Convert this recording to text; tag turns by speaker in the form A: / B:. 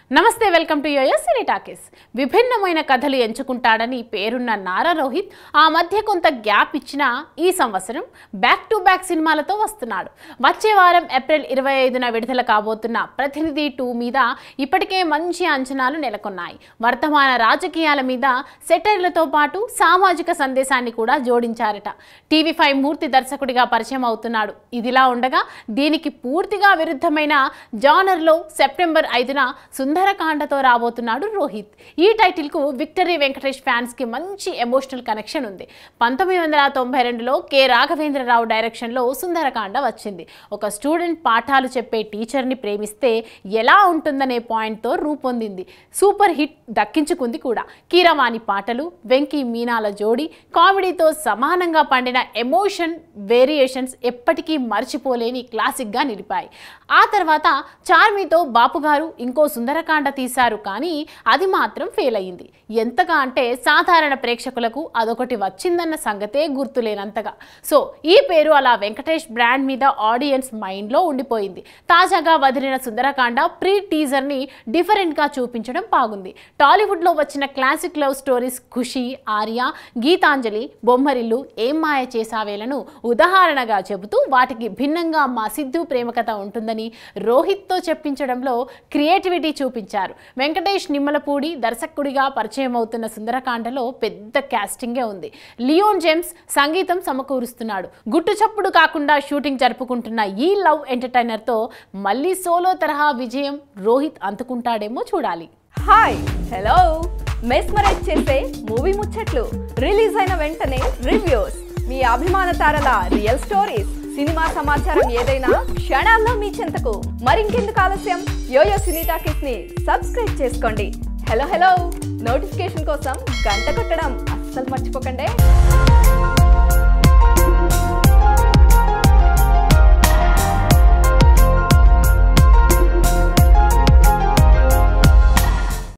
A: నమస్తే welcome to యోయస్ cine talkies విభిన్నమైన కథలు ఎంచుకుంటాడని పేరున్న నారా రోహిత్ ఆ మధ్య కొంత గ్యాప్ ఇచ్చిన ఈ సంవత్సరం బ్యాక్ టు బ్యాక్ సినిమాలతో వస్తున్నాడు వచ్చే వారం ఏప్రిల్ ఇరవై ఐదున విడుదల కాబోతున్న ప్రతినిధి టూ మీద ఇప్పటికే మంచి అంచనాలు నెలకొన్నాయి వర్తమాన రాజకీయాల మీద సెటైర్లతో పాటు సామాజిక సందేశాన్ని కూడా జోడించారట టీవీ ఫైవ్ మూర్తి దర్శకుడిగా పరిచయం అవుతున్నాడు ఇదిలా ఉండగా దీనికి పూర్తిగా విరుద్ధమైన జానర్లో సెప్టెంబర్ ఐదున సుందరకాండతో రాబోతున్నాడు రోహిత్ ఈ టైటిల్కు విక్టరీ వెంకటేష్ ఫ్యాన్స్కి మంచి ఎమోషనల్ కనెక్షన్ ఉంది పంతొమ్మిది వందల తొంభై రెండులో కె రాఘవేంద్రరావు డైరెక్షన్లో సుందరకాండ వచ్చింది ఒక స్టూడెంట్ పాఠాలు చెప్పే టీచర్ని ప్రేమిస్తే ఎలా ఉంటుందనే పాయింట్తో రూపొందింది సూపర్ హిట్ దక్కించుకుంది కూడా కీరవాణి పాటలు వెంకీ మీనాల జోడి కామెడీతో సమానంగా పండిన ఎమోషన్ వేరియేషన్స్ ఎప్పటికీ మర్చిపోలేని క్లాసిక్గా నిలిపాయి ఆ తర్వాత చార్మీతో బాపుగారు ఇంకో సుందరకాండ తీశారు కానీ అది మాత్రం ఫెయిల్ అయ్యింది ఎంతగా అంటే సాధారణ ప్రేక్షకులకు అదొకటి వచ్చిందన్న సంగతే గుర్తులేనంతగా సో ఈ పేరు అలా వెంకటేష్ బ్రాండ్ మీద ఆడియన్స్ మైండ్లో ఉండిపోయింది తాజాగా వదిలిన సుందరకాండ ప్రీ టీజర్ని డిఫరెంట్గా చూపించడం బాగుంది టాలీవుడ్లో వచ్చిన classic love stories Kushi Arya Geethanjali Bommarillu ఏం మాయ చేసావేలను ఉదాహరణగా చెబుతూ వాటికి భిన్నంగా మా సిద్ధు ప్రేమకథ ఉంటుందని రోహిత్తో చెప్పించడంలో క్రియేటివిటీ చూపించారు వెంకటేష్ నిమ్మలపూడి దర్శకుడిగా పరిచయం అవుతున్న సుందరకాండలో పెద్ద క్యాస్టింగే ఉంది లియోన్ జేమ్స్ సంగీతం సమకూరుస్తున్నాడు గుట్టు చప్పుడు కాకుండా షూటింగ్ జరుపుకుంటున్న ఈ లవ్ ఎంటర్టైనర్తో మళ్ళీ సోలో తరహా విజయం రోహిత్ అందుకుంటాడేమో చూడాలి
B: హాయ్ హలో మెస్మరైజ్ చేసే మూవీ ముచ్చట్లు రిలీజ్ అయిన వెంటనే రివ్యూస్ మీ అభిమాన తారల రియల్ స్టోరీస్ సినిమా సమాచారం ఏదైనా క్షణాల్లో మీ చెంతకు మరింకెందుకు ఆలస్యం యోయో సినీ టాకీస్ ని సబ్స్క్రైబ్ చేసుకోండి హలో హలో నోటిఫికేషన్ కోసం గంట కొట్టడం అస్సలు మర్చిపోకండి